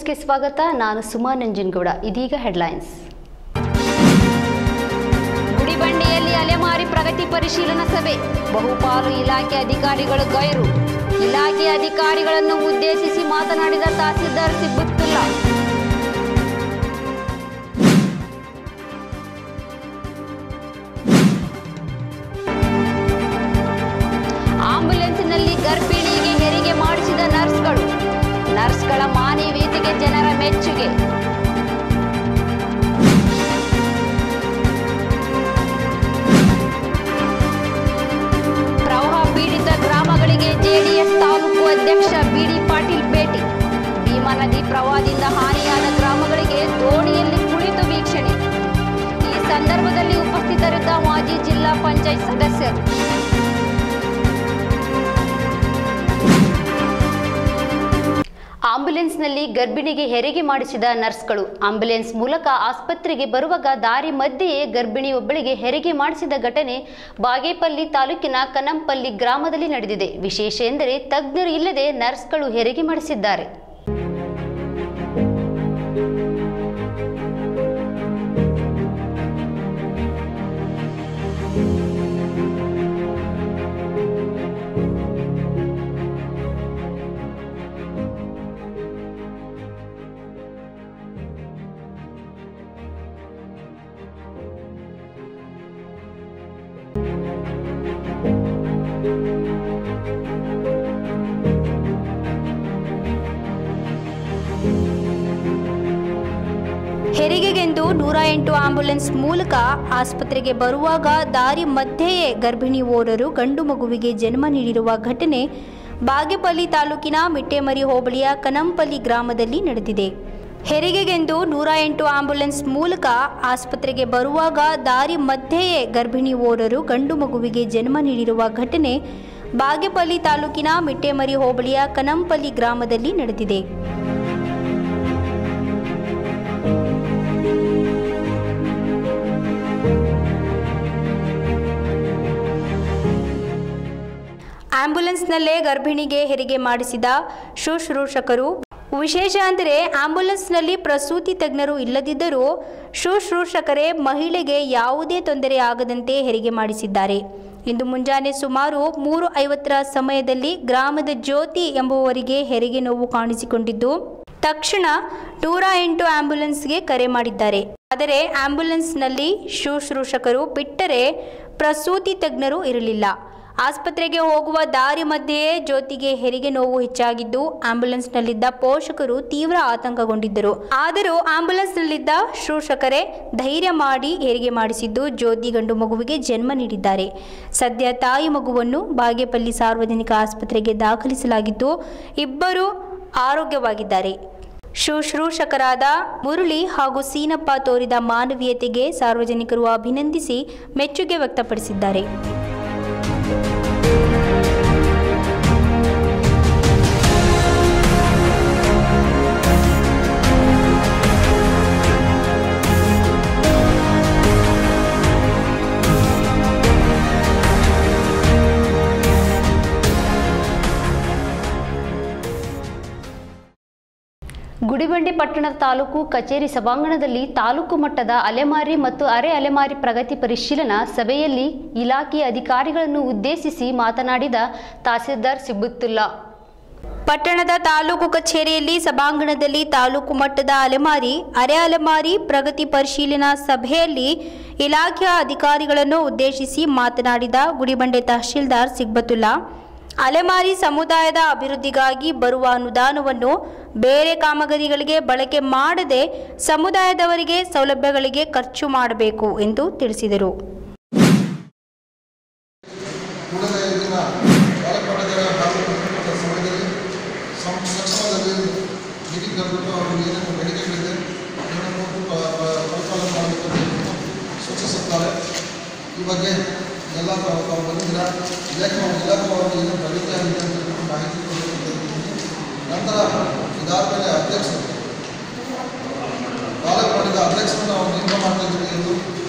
ನ್ಯೂಸ್ಗೆ ಸ್ವಾಗತ ನಾನು ಸುಮಾ ನಂಜನಗೌಡ ಇದೀಗ ಹೆಡ್ಲೈನ್ಸ್ ಗುಡಿಬಂಡೆಯಲ್ಲಿ ಅಲೆಮಾರಿ ಪ್ರಗತಿ ಪರಿಶೀಲನಾ ಸಭೆ ಬಹುಪಾಲು ಇಲಾಖೆ ಅಧಿಕಾರಿಗಳು ಗೈರು ಇಲಾಖೆ ಅಧಿಕಾರಿಗಳನ್ನು ಉದ್ದೇಶಿಸಿ ಮಾತನಾಡಿದ ತಹಸೀಲ್ದಾರ್ ಸಿಬ್ಬುತ್ತುಲ್ಲಾ ಆಂಬ್ಯುಲೆನ್ಸ್ನಲ್ಲಿ ಗರ್ಭಿಣಿಗೆ ಹೆರಿಗೆ ಮಾಡಿಸಿದ ನರ್ಸ್ಗಳು ನರ್ಸ್ಗಳ ಮಾನವೀಯತೆಗೆ ಜನರ ಮೆಚ್ಚುಗೆ ಪ್ರವಾಹ ಪೀಡಿತ ಗ್ರಾಮಗಳಿಗೆ ಜೆಡಿಎಸ್ ತಾಲೂಕು ಅಧ್ಯಕ್ಷ ಬಿಡಿ ಪಾಟೀಲ್ ಭೇಟಿ ಭೀಮಾ ನದಿ ಪ್ರವಾಹದಿಂದ ಹಾನಿಯಾದ ಗ್ರಾಮಗಳಿಗೆ ದೋಣಿಯಲ್ಲಿ ಕುಳಿತು ವೀಕ್ಷಣೆ ಈ ಸಂದರ್ಭದಲ್ಲಿ ಉಪಸ್ಥಿತರಿದ್ದ ಮಾಜಿ ಜಿಲ್ಲಾ ಪಂಚಾಯತ್ ಸದಸ್ಯರು ಆಂಬ್ಯುಲೆನ್ಸ್ನಲ್ಲಿ ಗರ್ಭಿಣಿಗೆ ಹೆರಿಗೆ ಮಾಡಿಸಿದ ನರ್ಸ್ಗಳು ಆಂಬ್ಯುಲೆನ್ಸ್ ಮೂಲಕ ಆಸ್ಪತ್ರೆಗೆ ಬರುವಾಗ ದಾರಿ ಮಧ್ಯೆಯೇ ಗರ್ಭಿಣಿಯೊಬ್ಬಳಿಗೆ ಹೆರಿಗೆ ಮಾಡಿಸಿದ ಘಟನೆ ಬಾಗೇಪಲ್ಲಿ ತಾಲೂಕಿನ ಕನಂಪಲ್ಲಿ ಗ್ರಾಮದಲ್ಲಿ ನಡೆದಿದೆ ವಿಶೇಷ ಎಂದರೆ ತಜ್ಞರು ಇಲ್ಲದೆ ನರ್ಸ್ಗಳು ಹೆರಿಗೆ ಮಾಡಿಸಿದ್ದಾರೆ ಹೆರಿಗೆಗೆಂದು ನೂರ ಎಂಟು ಆಂಬ್ಯುಲೆನ್ಸ್ ಮೂಲಕ ಆಸ್ಪತ್ರೆಗೆ ಬರುವಾಗ ದಾರಿ ಮಧ್ಯೆಯೇ ಗರ್ಭಿಣಿ ಓರರು ಗಂಡು ಮಗುವಿಗೆ ಜನ್ಮ ನೀಡಿರುವ ಘಟನೆ ಬಾಗೇಪಲ್ಲಿ ತಾಲೂಕಿನ ಮಿಟ್ಟೆಮರಿ ಹೋಬಳಿಯ ಕನಂಪಲ್ಲಿ ಗ್ರಾಮದಲ್ಲಿ ನಡೆದಿದೆ ಹೆರಿಗೆಗೆಂದು ನೂರ ಎಂಟು ಆಂಬ್ಯುಲೆನ್ಸ್ ಮೂಲಕ ಆಸ್ಪತ್ರೆಗೆ ಬರುವಾಗ ದಾರಿ ಮಧ್ಯೆಯೇ ಗರ್ಭಿಣಿ ಓರರು ಗಂಡು ಮಗುವಿಗೆ ಜನ್ಮ ನೀಡಿರುವ ಘಟನೆ ಬಾಗೇಪಲ್ಲಿ ತಾಲೂಕಿನ ಮಿಟ್ಟೆಮರಿ ಹೋಬಳಿಯ ಕನಂಪಲ್ಲಿ ಗ್ರಾಮದಲ್ಲಿ ನಡೆದಿದೆ ಆಂಬ್ಯುಲೆನ್ಸ್ನಲ್ಲೇ ಗರ್ಭಿಣಿಗೆ ಹೆರಿಗೆ ಮಾಡಿಸಿದ ಶುಶ್ರೂಷಕರು ವಿಶೇಷ ಅಂದರೆ ಆಂಬ್ಯುಲೆನ್ಸ್ನಲ್ಲಿ ಪ್ರಸೂತಿ ತಜ್ಞರು ಇಲ್ಲದಿದ್ದರೂ ಶುಶ್ರೂಷಕರೇ ಮಹಿಳೆಗೆ ಯಾವುದೇ ತೊಂದರೆ ಆಗದಂತೆ ಹೆರಿಗೆ ಮಾಡಿಸಿದ್ದಾರೆ ಇಂದು ಮುಂಜಾನೆ ಸುಮಾರು ಮೂರು ಐವತ್ತರ ಸಮಯದಲ್ಲಿ ಗ್ರಾಮದ ಜ್ಯೋತಿ ಎಂಬುವವರಿಗೆ ಹೆರಿಗೆ ನೋವು ಕಾಣಿಸಿಕೊಂಡಿದ್ದು ತಕ್ಷಣ ನೂರ ಎಂಟು ಆಂಬ್ಯುಲೆನ್ಸ್ಗೆ ಕರೆ ಮಾಡಿದ್ದಾರೆ ಆದರೆ ಆಂಬ್ಯುಲೆನ್ಸ್ನಲ್ಲಿ ಶುಶ್ರೂಷಕರು ಬಿಟ್ಟರೆ ಪ್ರಸೂತಿ ತಜ್ಞರು ಇರಲಿಲ್ಲ ಆಸ್ಪತ್ರೆಗೆ ಹೋಗುವ ದಾರಿ ಮಧ್ಯೆಯೇ ಜ್ಯೋತಿಗೆ ಹೆರಿಗೆ ನೋವು ಹೆಚ್ಚಾಗಿದ್ದು ಆಂಬ್ಯುಲೆನ್ಸ್ನಲ್ಲಿದ್ದ ಪೋಷಕರು ತೀವ್ರ ಆತಂಕಗೊಂಡಿದ್ದರು ಆದರೂ ಆಂಬ್ಯುಲೆನ್ಸ್ನಲ್ಲಿದ್ದ ಶುಶ್ರೂಷಕರೇ ಧೈರ್ಯ ಮಾಡಿ ಹೆರಿಗೆ ಮಾಡಿಸಿದ್ದು ಜ್ಯೋತಿ ಗಂಡು ಮಗುವಿಗೆ ಜನ್ಮ ನೀಡಿದ್ದಾರೆ ಸದ್ಯ ತಾಯಿ ಮಗುವನ್ನು ಬಾಗೇಪಲ್ಲಿ ಸಾರ್ವಜನಿಕ ಆಸ್ಪತ್ರೆಗೆ ದಾಖಲಿಸಲಾಗಿದ್ದು ಇಬ್ಬರು ಆರೋಗ್ಯವಾಗಿದ್ದಾರೆ ಶುಶ್ರೂಷಕರಾದ ಮುರಳಿ ಹಾಗೂ ಸೀನಪ್ಪ ತೋರಿದ ಮಾನವೀಯತೆಗೆ ಸಾರ್ವಜನಿಕರು ಅಭಿನಂದಿಸಿ ಮೆಚ್ಚುಗೆ ವ್ಯಕ್ತಪಡಿಸಿದ್ದಾರೆ ಗುಡಿಬಂಡೆ ಪಟ್ಟಣದ ತಾಲೂಕು ಕಚೇರಿ ಸಭಾಂಗಣದಲ್ಲಿ ತಾಲೂಕು ಮಟ್ಟದ ಅಲೆಮಾರಿ ಮತ್ತು ಅರೆ ಅಲೆಮಾರಿ ಪ್ರಗತಿ ಪರಿಶೀಲನಾ ಸಭೆಯಲ್ಲಿ ಇಲಾಖೆಯ ಅಧಿಕಾರಿಗಳನ್ನು ಉದ್ದೇಶಿಸಿ ಮಾತನಾಡಿದ ತಹಸೀಲ್ದಾರ್ ಸಿಬ್ಬುತ್ತುಲ್ಲಾ ಪಟ್ಟಣದ ತಾಲೂಕು ಕಚೇರಿಯಲ್ಲಿ ಸಭಾಂಗಣದಲ್ಲಿ ತಾಲೂಕು ಮಟ್ಟದ ಅಲೆಮಾರಿ ಅರೆ ಅಲೆಮಾರಿ ಪ್ರಗತಿ ಪರಿಶೀಲನಾ ಸಭೆಯಲ್ಲಿ ಇಲಾಖೆಯ ಅಧಿಕಾರಿಗಳನ್ನು ಉದ್ದೇಶಿಸಿ ಮಾತನಾಡಿದ ಗುಡಿಬಂಡೆ ತಹಶೀಲ್ದಾರ್ ಸಿಗ್ಬತುಲ್ಲಾ ಅಲೆಮಾರಿ ಸಮುದಾಯದ ಅಭಿವೃದ್ಧಿಗಾಗಿ ಬರುವ ಅನುದಾನವನ್ನು ಬೇರೆ ಕಾಮಗಾರಿಗಳಿಗೆ ಬಳಕೆ ಮಾಡದೆ ಸಮುದಾಯದವರಿಗೆ ಸೌಲಭ್ಯಗಳಿಗೆ ಖರ್ಚು ಮಾಡಬೇಕು ಎಂದು ತಿಳಿಸಿದರು ಕೂಡಲೇ ಇದನ್ನು ಬಾಲಪಾಠದ ಬಾಲಪಾಠದ ಸಮಯದಲ್ಲಿ ಸಂ ಸಕ್ಷಮದಲ್ಲಿ ಮೀಟಿಂಗ್ ಕರೆದ್ಬಿಟ್ಟು ಅವ್ರಿಗೆ ಏನೇನು ಬೇಡಿಕೆಗಳಿದೆ ಅದನ್ನು ಪ- ಪ- ಪರಿಪಾಲನೆ ಮಾಡಬೇಕು ಅಂತ ಹೇಳ್ಬಿಟ್ಟು ಸೂಚಿಸುತ್ತಾರೆ ಈ ಬಗ್ಗೆ ಎಲ್ಲ ತಾವು ತಾವು ಬಂದಿದ್ದೀರ ಇಲಾಖೆ ಇಲಾಖೆ ಅವರು ಏನು ಪ್ರಗತಿ ಆಗಿದೆ ಅಂತ ಹೇಳ್ಬಿಟ್ಟು ಮಾಹಿತಿ ಕೊಡಬೇಕು ಅಂತ ಹೇಳ್ಬಿಟ್ಟು ನಂತರ ಇದಾದಮೇಲೆ ಅಧ್ಯಕ್ಷರು ಬಾಲಪಾಠದ ಅಧ್ಯಕ್ಷರನ್ನು ನಾವು ನೇಮಕ ಮಾಡ್ತಾ ಇದ್ದೀವಿ ಎಂದು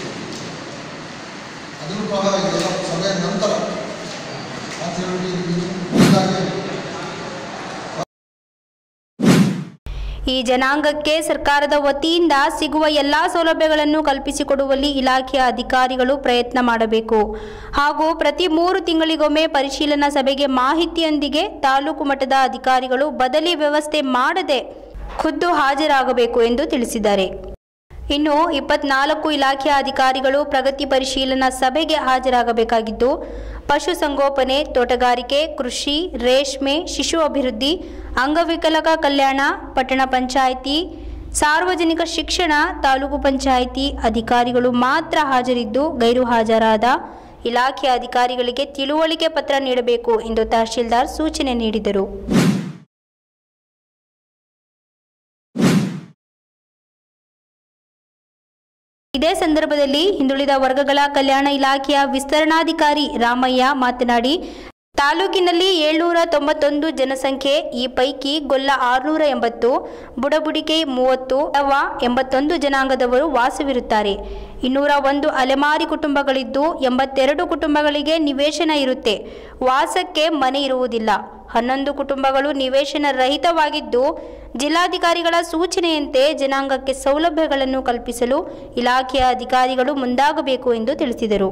ಅದನ್ನು ಕೂಡ ಇದೆಲ್ಲ ಸಭೆಯ ನಂತರ ಅಂತ ಹೇಳ್ಬಿಟ್ಟು ಹೀಗಾಗಿ ಈ ಜನಾಂಗಕ್ಕೆ ಸರ್ಕಾರದ ವತಿಯಿಂದ ಸಿಗುವ ಎಲ್ಲ ಸೌಲಭ್ಯಗಳನ್ನು ಕಲ್ಪಿಸಿಕೊಡುವಲ್ಲಿ ಇಲಾಖೆಯ ಅಧಿಕಾರಿಗಳು ಪ್ರಯತ್ನ ಮಾಡಬೇಕು ಹಾಗೂ ಪ್ರತಿ ಮೂರು ತಿಂಗಳಿಗೊಮ್ಮೆ ಪರಿಶೀಲನಾ ಸಭೆಗೆ ಮಾಹಿತಿಯೊಂದಿಗೆ ತಾಲೂಕು ಮಟ್ಟದ ಅಧಿಕಾರಿಗಳು ಬದಲಿ ವ್ಯವಸ್ಥೆ ಮಾಡದೆ ಖುದ್ದು ಹಾಜರಾಗಬೇಕು ಎಂದು ತಿಳಿಸಿದ್ದಾರೆ ಇನ್ನು ಇಪ್ಪತ್ನಾಲ್ಕು ಇಲಾಖೆಯ ಅಧಿಕಾರಿಗಳು ಪ್ರಗತಿ ಪರಿಶೀಲನಾ ಸಭೆಗೆ ಹಾಜರಾಗಬೇಕಾಗಿದ್ದು ಪಶುಸಂಗೋಪನೆ ತೋಟಗಾರಿಕೆ ಕೃಷಿ ರೇಷ್ಮೆ ಶಿಶು ಅಭಿವೃದ್ಧಿ ಅಂಗವಿಕಲಕ ಕಲ್ಯಾಣ ಪಟ್ಟಣ ಪಂಚಾಯಿತಿ ಸಾರ್ವಜನಿಕ ಶಿಕ್ಷಣ ತಾಲೂಕು ಪಂಚಾಯಿತಿ ಅಧಿಕಾರಿಗಳು ಮಾತ್ರ ಹಾಜರಿದ್ದು ಗೈರು ಹಾಜರಾದ ಇಲಾಖೆಯ ಅಧಿಕಾರಿಗಳಿಗೆ ತಿಳುವಳಿಕೆ ಪತ್ರ ನೀಡಬೇಕು ಎಂದು ತಹಶೀಲ್ದಾರ್ ಸೂಚನೆ ನೀಡಿದರು ಇದೇ ಸಂದರ್ಭದಲ್ಲಿ ಹಿಂದುಳಿದ ವರ್ಗಗಳ ಕಲ್ಯಾಣ ಇಲಾಖೆಯ ವಿಸ್ತರಣಾಧಿಕಾರಿ ರಾಮಯ್ಯ ಮಾತನಾಡಿ ತಾಲೂಕಿನಲ್ಲಿ ಏಳ್ನೂರ ತೊಂಬತ್ತೊಂದು ಜನಸಂಖ್ಯೆ ಈ ಪೈಕಿ ಗೊಲ್ಲ ಆರುನೂರ ಎಂಬತ್ತು ಬುಡಬುಡಿಕೆ ಮೂವತ್ತು ಅವ ಎಂಬತ್ತೊಂದು ಜನಾಂಗದವರು ವಾಸವಿರುತ್ತಾರೆ ಇನ್ನೂರ ಒಂದು ಅಲೆಮಾರಿ ಕುಟುಂಬಗಳಿದ್ದು ಎಂಬತ್ತೆರಡು ಕುಟುಂಬಗಳಿಗೆ ನಿವೇಶನ ಇರುತ್ತೆ ವಾಸಕ್ಕೆ ಮನೆ ಇರುವುದಿಲ್ಲ ಹನ್ನೊಂದು ಕುಟುಂಬಗಳು ನಿವೇಶನ ರಹಿತವಾಗಿದ್ದು ಜಿಲ್ಲಾಧಿಕಾರಿಗಳ ಸೂಚನೆಯಂತೆ ಜನಾಂಗಕ್ಕೆ ಸೌಲಭ್ಯಗಳನ್ನು ಕಲ್ಪಿಸಲು ಇಲಾಖೆಯ ಅಧಿಕಾರಿಗಳು ಮುಂದಾಗಬೇಕು ಎಂದು ತಿಳಿಸಿದರು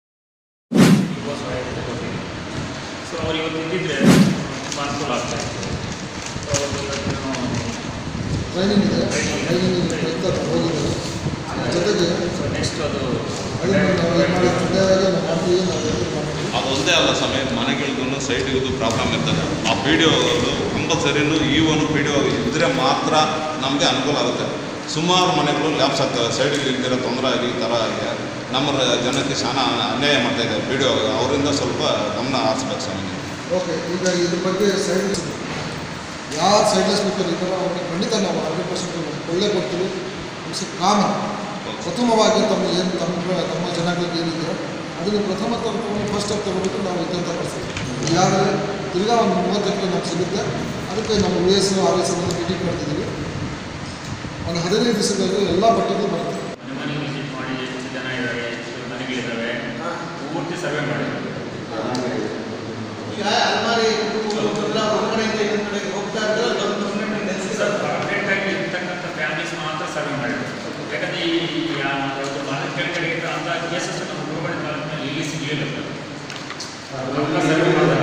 ಸೊ ಅವ್ರು ಇವತ್ತು ಇದ್ದಿದ್ರೆ ತುಂಬ ಅನುಕೂಲ ಆಗ್ತಾ ಇತ್ತು ಸೊ ಅವ್ರಿಗೆ ನಾವು ಟ್ರೈನಿಂಗ್ ಇದೆ ಟ್ರೈನಿಂಗ್ ಪ್ರಯತ್ನ ಹೋಗಿದ್ದಾರೆ ಜೊತೆಗೆ ಸೊ ನೆಕ್ಸ್ಟ್ ಅದು ಅದನ್ನು ನಾವು ಏನು ಮಾಡಿ ಜೊತೆಯಾಗಿ ನಾವು ಮಾಡ್ತೀವಿ ನಾವು ಎದುರು ಮಾಡ್ತೀವಿ ಅದೊಂದೇ ಅಲ್ಲ ಸಮಯ ಮನೆಗಳಿಗೂ ಸೈಟ್ಗಳಿಗೂ ಪ್ರಾಬ್ಲಮ್ ಇರ್ತದೆ ಆ ಪಿ ಡಿ ಒಗಳು ಕಂಪಲ್ಸರಿನೂ ಈ ಒಂದು ಪಿ ಡಿ ಒ ಇದ್ದರೆ ಮಾತ್ರ ನಮಗೆ ಅನುಕೂಲ ಆಗುತ್ತೆ ಸುಮಾರು ಮನೆಗಳು ಲ್ಯಾಬ್ಸ್ ಆಗ್ತವೆ ಸೈಡ್ಗೆ ಇಲ್ದಿರೋ ತೊಂದರೆ ಆಗಿ ಈ ಥರ ಆಗಿ ನಮ್ಮ ರ- ಜನಕ್ಕೆ ಶಾನ ಅನ್ಯಾಯ ಮಾಡ್ತಾ ಇದ್ದಾರೆ ಪಿ ಡಿ ಒ ಅವರಿಂದ ಸ್ವಲ್ಪ ಗಮನ ಹರಿಸ್ಬೇಕು ಸ್ವಾಮಿ ನೀವು. ಓಕೆ ಈಗ ಇದ್ರ ಬಗ್ಗೆ ಸೈಡ್ಲೆಸ್ ಯಾರು ಸೈಡ್ಲೆಸ್ ಬೇಕಾದ್ರೆ ಇದ್ದಾರೆ ಅವ್ರಿಗೆ ಖಂಡಿತ ನಾವು ಹಂಡ್ರೆಡ್ ಪರ್ಸೆಂಟ್ ಒಳ್ಳೆ ಕೊಡ್ತೀವಿ ಇಟ್ಸ್ ಕಾಮನ್ ಪ್ರಥಮವಾಗಿ ತಮ್ಮ ಏನು ತಮ್ಮ ತಮ್ಮ ಜನಾಂಗಕ್ಕೆ ಏನಿದೆಯೋ ಅದನ್ನು ಪ್ರಥಮ ತಗೊಂಡು ಫಸ್ಟ್ ಆಗಿ ತಗೋಬೇಕು ನಾವು ಇದ್ದಂಥ ಪರಿಸ್ಥಿತಿ ಈಗಾಗಲೇ ತಿರ್ಗಾ ಒಂದು ಮೂವತ್ತು ಎಕರೆ ನಮ್ಗೆ ಸಿಗುತ್ತೆ ಅದಕ್ಕೆ ನಮ್ಮ U S R S meeting ಮಾಡ್ತಿದ್ದೀವಿ ಒಂದು ಹದಿನೈದು ದಿವಸದಲ್ಲಿ ಎಲ್ಲ ಬಟ್ಟೆಗಳು ಬರುತ್ತೆ ಮನೆ ಮನೆಗೆ ವಿಸಿಟ್ ಮಾಡಿ ಎಷ್ಟು ಜನ ಇದ್ದಾರೆ ಎಷ್ಟು ಮನೆಗಳಿದ್ದಾವೆ ಪೂರ್ತಿ ಸರ್ವೆ ಮಾಡಿದ್ರು ಈಗ ಅಲ್ಮಾರಿ ಕುಟುಂಬಗಳೆಲ್ಲ ಹೊರಗಡೆಯಿಂದ ಇನ್ನೊಂದು ಕಡೆಗೆ ಹೋಗ್ತಾ ಇದ್ರೆ ಅದೊಂದು permanent ನೆಲೆಸಿ ಸರ್ ಪರ್ಫೆಕ್ಟಾಗಿ ಇರ್ತಕ್ಕಂಥ ಫ್ಯಾಮಿಲೀಸ್ ಮಾತ್ರ ಸರ್ವೆ ಮಾಡಿದ್ರು ಯಾಕಂದರೆ ಈ ಯಾವುದು ಮನೆ ಕೆಳಗಡೆ ಇದ್ದ ಅಂಥ ಕೇಸಸ್ ನಮ್ಮ ಗುರುಗಳ ತಾಲೂಕಿನಲ್ಲಿ ಇಲ್ಲಿ ಸಿಗಲಿಲ್ಲ ಸರ್ ಸರ್ವೆ ಮಾಡಿದಾಗ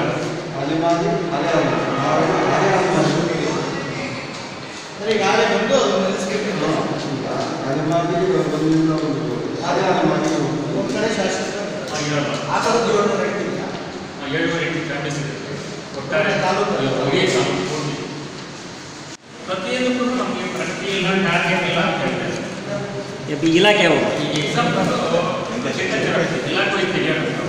ಅಂದ್ರೆ ಈಗ ಆಳೆ ಬಂದು ಅದನ್ನ ನೆಲೆಸ್ಬಿಟ್ಟು ಒಂದು ಕಡೆ ಶಾಸಕ ಇರಲ್ಲ ಆ ಥರದ್ದು ಏಳ್ನೂರ ಐತಿಲ್ಲ ಏಳುವರೆ ಎಂಟು ಫ್ಯಾಮಿಲೀಸ್ ಇದೆ ಒಟ್ಟಾರೆ ತಾಲೂಕು. ಇಡೀ ತಾಲೂಕು ಪೂರ್ತಿ. ಪ್ರತಿಯೊಂದಕ್ಕೂ ನಮಗೆ ಪ್ರಗತಿ ಇಲ್ಲ ಟಾರ್ಗೆಟ್ ಇಲ್ಲ ಅಂತ ಹೇಳ್ತಾರೆ ಈ ಇಲಾಖೆ ಅವರು ಈಗ ಎಕ್ಸಾಮ್ ಇಲಾಖೆ ತೆಗೆಯಬೇಕು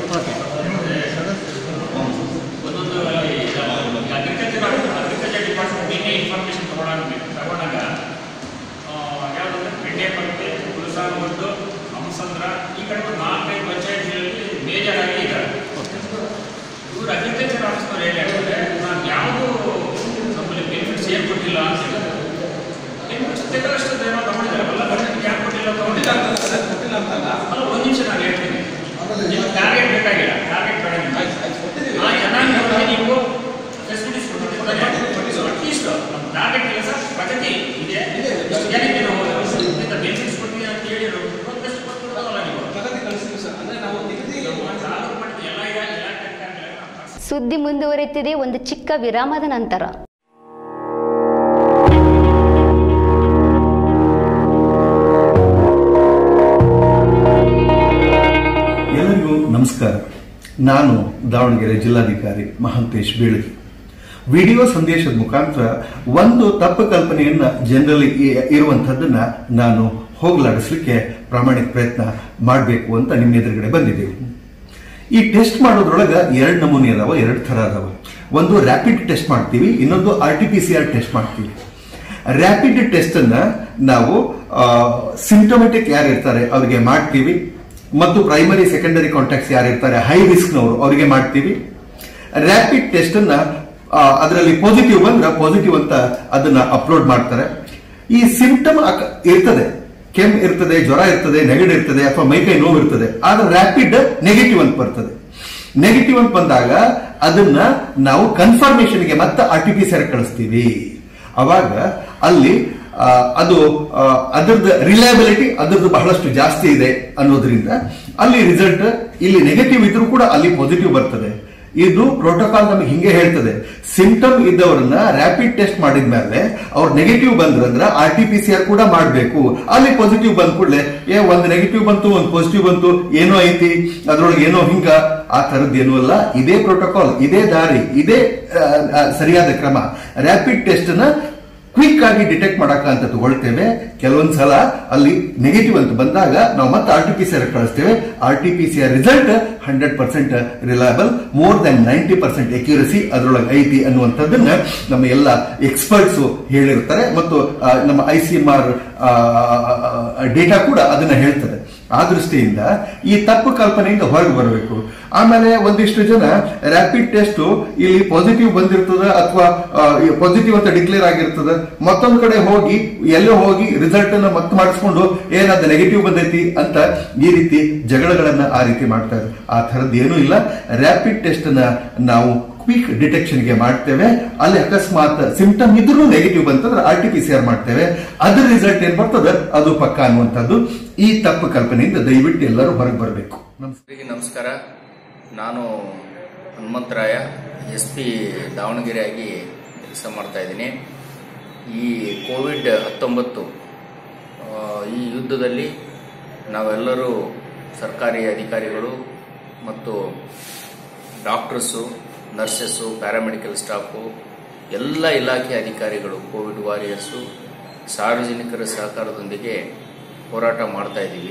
ಒಂದೊಂದು ಅಲ್ಲಿ ಅಗ್ರಿಕಲ್ಚರ್ ಅಗ್ರಿಕಲ್ಚರ್ ಡಿಪಾರ್ಟ್ಮೆಂಟ್ ನಿನ್ನೆ ಇನ್ಫಾರ್ಮೇಷನ್ ತಗೊಳಾಗ ತಗೊಂಡಾಗ ಯಾವುದಂದ್ರೆ ಬೆಂಡೆಪಕ್ಕೆ ಕುಲಸಾನವದ್ದು ಹಂಸಂದ್ರ ಈ ಕಡೆ ಒಂದು ನಾಲ್ಕೈದು ಪಂಚಾಯತ್ಗಳಲ್ಲಿ ಮೇಜರ್ ಆಗಿ ಇದ್ದಾರೆ ಇವರು ಅಗ್ರಿಕಲ್ಚರ್ ಆಫೀಸ್ನವ್ರು ಏನು ಹೇಳ್ತಾರೆ ನಾನು ಯಾವುದು ನಮ್ಮಲ್ಲಿ ಬೆನಿಫಿಟ್ಸ್ ಏನು ಕೊಟ್ಟಿಲ್ಲ ಅಂತ ಹೇಳಿದ್ರು ಬೆನಿಫಿಟ್ಸ್ ತೆಗೆದಷ್ಟು ಏನೋ ತಗೊಂಡಿದ್ದಾರಲ್ಲ ಬಟ್ ಯಾಕೆ ಕೊಟ್ಟಿಲ್ಲ ತಗೊಂಡಿಲ್ಲ ಅಲ್ಲ ಒಂದು ನಿಮಿಷ ನಾನು ಹೇಳ್ತೀನಿ ನಿಮ್ಗೆ ಟಾರ್ಗೆಟ್ ಬೇಕಾಗಿಲ್ಲ ಟಾರ್ಗೆಟ್ ಬೇಡ ನಿಮ್ಗೆ. ಆ ಜನಾಂಗಗಳಿಗೆ ನೀವು ಫೆಸಿಲಿಟೀಸ್ ಕೊಟ್ಟಿರ್ತಾರೆ ಅಟ್ಲೀಸ್ಟ್ ನಮ್ಮ ಟಾರ್ಗೆಟ್ ಇಲ್ಲ ಸರ್ ಪ್ರಗತಿ ಇದೆ ಇಷ್ಟು ಜನಕ್ಕೆ ನಾವು ಇದರಿಂದ ಬೆನಿಫಿಟ್ಸ್ ಕೊಡ್ತೀವಿ ಅಂತ ಹೇಳಿ ರಿಕ್ವೆಸ್ಟ್ ಕೊಟ್ಬಿಡೋದಲ್ಲ ನೀವು ಪ್ರಗತಿ ಕಳಿಸ್ತೀವಿ ಸರ್ ಅಂದ್ರೆ ನಾವು ನಿಗದಿ ನಮ್ಮ ತಾಲೂಕು ಮಟ್ಟದ ಎಲ್ಲ ಇದೆ ಇಲಾಖೆ ಅಧಿಕಾರಿಗಳೆಲ್ಲ ಸುದ್ದಿ ಮುಂದುವರಿಯುತ್ತಿದೆ ಒಂದು ಚಿಕ್ಕ ವಿರಾಮದ ನಂತರ ಎಲ್ಲರಿಗೂ ನಮಸ್ಕಾರ ನಾನು ದಾವಣಗೆರೆ ಜಿಲ್ಲಾಧಿಕಾರಿ ಮಹಾಂತೇಶ್ ಬೀಳಗಿ ವಿಡಿಯೋ ಸಂದೇಶದ ಮುಖಾಂತರ ಒಂದು ತಪ್ಪು ಕಲ್ಪನೆಯನ್ನ ಜನರಲ್ಲಿ ಇರುವಂತದ್ದನ್ನ ನಾನು ಹೋಗಲಾಡಿಸ್ಲಿಕ್ಕೆ ಪ್ರಾಮಾಣಿಕ ಪ್ರಯತ್ನ ಮಾಡಬೇಕು ಅಂತ ನಿಮ್ಮ ಎದುರುಗಡೆ ಬಂದಿದ್ದೇವೆ ಈ ಟೆಸ್ಟ್ ಮಾಡೋದ್ರೊಳಗ ಎರಡು ನಮೂನೆ ಅದಾವ ಎರಡು ಥರ ಅದಾವ ಒಂದು ರ್ಯಾಪಿಡ್ ಟೆಸ್ಟ್ ಮಾಡ್ತೀವಿ ಇನ್ನೊಂದು R T P C R test ಮಾಡ್ತೀವಿ ರ್ಯಾಪಿಡ್ ಟೆಸ್ಟ್ ಅನ್ನ ನಾವು ಸಿಂಟಮೆಟಿಕ್ ಯಾರು ಇರ್ತಾರೆ ಅವರಿಗೆ ಮಾಡ್ತೀವಿ ಮತ್ತು ಪ್ರೈಮರಿ ಸೆಕೆಂಡರಿ ಕಾಂಟ್ಯಾಕ್ಟ್ಸ್ ಯಾರು ಇರ್ತಾರೆ ಹೈ ರಿಸ್ಕ್ ನವರು ಅವರಿಗೆ ಮಾಡ್ತೀವಿ ರ್ಯಾಪಿಡ್ ಟೆಸ್ಟ್ ಅನ್ನ ಅದರಲ್ಲಿ ಪಾಸಿಟಿವ್ ಬಂದ್ರೆ ಪಾಸಿಟಿವ್ ಅಂತ ಅದನ್ನ ಅಪ್ಲೋಡ್ ಮಾಡ್ತಾರೆ ಈ ಸಿಂಪ್ಟಮ್ ಇರ್ತದೆ ಕೆಮ್ಮು ಇರ್ತದೆ ಜ್ವರ ಇರ್ತದೆ ನೆಗಡಿ ಇರ್ತದೆ ಅಥವಾ ಮೈಕೈ ನೋವು ಇರ್ತದೆ ಆದ್ರೆ ರ್ಯಾಪಿಡ್ ನೆಗೆಟಿವ್ ಅಂತ ಬರ್ತದೆ ನೆಗೆಟಿವ್ ಅಂತ ಬಂದಾಗ ಅದನ್ನ ನಾವು ಕನ್ಫರ್ಮೇಶನ್ಗೆ ಮತ್ತೆ R T P C R ಕಳಿಸ್ತೀವಿ ಅವಾಗ ಅಲ್ಲಿ ಆ, ಅದು ಆ, ಅದರದ್ದು ರಿಲಯಬಿಲಿಟಿ ಅದರದ್ದು ಬಹಳಷ್ಟು ಜಾಸ್ತಿ ಇದೆ ಅನ್ನೋದ್ರಿಂದ ಅಲ್ಲಿ ರಿಸಲ್ಟ್ ಇಲ್ಲಿ ನೆಗೆಟಿವ್ ಇದ್ರೂ ಕೂಡ ಅಲ್ಲಿ ಪಾಸಿಟಿವ್ ಬರ್ತದೆ ಇದು ಪ್ರೋಟೋಕಾಲ್ ನಮಗೆ ಹಿಂಗೆ ಹೇಳ್ತದೆ ಸಿಂಟಮ್ ಇದ್ದವರನ್ನ ರ್ಯಾಪಿಡ್ ಟೆಸ್ಟ್ ಮಾಡಿದ್ಮೇಲೆ ಅವ್ರು ನೆಗೆಟಿವ್ ಬಂದ್ರಂದ್ರೆ R T P C R ಕೂಡ ಮಾಡಬೇಕು ಅಲ್ಲಿ ಪಾಸಿಟಿವ್ ಬಂದ ಕೂಡಲೇ ಏ ಒಂದು ನೆಗೆಟಿವ್ ಬಂತು ಒಂದು ಪಾಸಿಟಿವ್ ಬಂತು ಏನೋ ಐತಿ ಅದ್ರೊಳಗೆ ಏನೋ ಹಿಂಗ ಆ ತರದ್ದು ಏನೂ ಅಲ್ಲ ಇದೇ ಪ್ರೋಟೋಕಾಲ್ ಇದೇ ದಾರಿ ಇದೇ ಆ, ಆ, ಸರಿಯಾದ ಕ್ರಮ ರ್ಯಾಪಿಡ್ ಟೆಸ್ಟ್ ನ ಕ್ವಿಕ್ ಆಗಿ ಡಿಟೆಕ್ಟ್ ಮಾಡಕ ಅಂತ ತಗೊಳ್ತೇವೆ ಕೆಲವೊಂದ್ ಸಲ ಅಲ್ಲಿ ನೆಗೆಟಿವ್ ಅಂತ ಬಂದಾಗ ನಾವು ಮತ್ತೆ R T P C R ಕಳಿಸ್ತೇವೆ R T P C R result hundred percent reliable more than ninety percent accuracy ಅದರೊಳಗೆ ಐತಿ ಅನ್ನುವಂಥದ್ದನ್ನ ನಮ್ಮ ಎಲ್ಲ ಎಕ್ಸ್ಪರ್ಟ್ಸ್ ಹೇಳಿರ್ತಾರೆ ಮತ್ತು ಆ, ನಮ್ಮ I C M R data ಕೂಡ ಅದನ್ನ ಹೇಳ್ತದೆ ಆ ದೃಷ್ಟಿಯಿಂದ ಈ ತಪ್ಪು ಕಲ್ಪನೆಯಿಂದ ಹೊರಗೆ ಬರಬೇಕು ಆಮೇಲೆ ಒಂದಿಷ್ಟು ಜನ ರ್ಯಾಪಿಡ್ ಟೆಸ್ಟ್ ಇಲ್ಲಿ ಪಾಸಿಟಿವ್ ಬಂದಿರ್ತದ ಅಥವಾ ಪಾಸಿಟಿವ್ ಅಂತ ಡಿಕ್ಲೇರ್ ಆಗಿರ್ತದ ಮತ್ತೊಂದ್ ಕಡೆ ಹೋಗಿ ಎಲ್ಲೋ ಹೋಗಿ ರಿಸಲ್ಟ್ ಅನ್ನ ಮತ್ತೆ ಮಾಡಿಸ್ಕೊಂಡು ಏನದ ನೆಗೆಟಿವ್ ಬಂದೈತಿ ಅಂತ ಈ ರೀತಿ ಜಗಳಗಳನ್ನ ಆ ರೀತಿ ಮಾಡ್ತಾರೆ ಆ ಥರದ್ದು ಏನೂ ಇಲ್ಲ ರ್ಯಾಪಿಡ್ ಟೆಸ್ಟ್ ನ ನಾವು ಕ್ವಿಕ್ ಡಿಟೆಕ್ಷನ್ ಗೆ ಮಾಡ್ತೇವೆ ಅಲ್ಲಿ ಅಕಸ್ಮಾತ್ ಸಿಂಪ್ಟಮ್ ಇದ್ರೂ ನೆಗೆಟಿವ್ ಬಂತಂದ್ರೆ R T P C R ಮಾಡ್ತೇವೆ ಅದ್ರ ರಿಸಲ್ಟ್ ಏನ್ ಬರ್ತದೆ ಅದು ಪಕ್ಕ ಅನ್ನುವಂಥದ್ದು ಈ ತಪ್ಪು ಕಲ್ಪನೆಯಿಂದ ದಯವಿಟ್ಟು ಎಲ್ಲರೂ ಹೊರಗೆ ಬರಬೇಕು ನಮಸ್ಕಾರ ಎಲ್ಲರಿಗೆ ನಮಸ್ಕಾರ ನಾನು ಹನುಮಂತರಾಯ ಎಸ್ ಪಿ ದಾವಣಗೆರೆಯಾಗಿ ಕೆಲಸ ಮಾಡ್ತಾ ಇದ್ದೀನಿ ಈ ಕೋವಿಡ್ ಹತ್ತೊಂಬತ್ತು ಆ, ಈ ಯುದ್ಧದಲ್ಲಿ ನಾವೆಲ್ಲರೂ ಸರ್ಕಾರಿ ಅಧಿಕಾರಿಗಳು ಮತ್ತು ಡಾಕ್ಟರ್ಸು ನರ್ಸಸ್ಸು ಪ್ಯಾರಾಮೆಡಿಕಲ್ ಸ್ಟಾಫು ಎಲ್ಲ ಇಲಾಖೆ ಅಧಿಕಾರಿಗಳು ಕೋವಿಡ್ ವಾರಿಯರ್ಸು ಸಾರ್ವಜನಿಕರ ಸಹಕಾರದೊಂದಿಗೆ ಹೋರಾಟ ಮಾಡ್ತಾ ಇದ್ದೀವಿ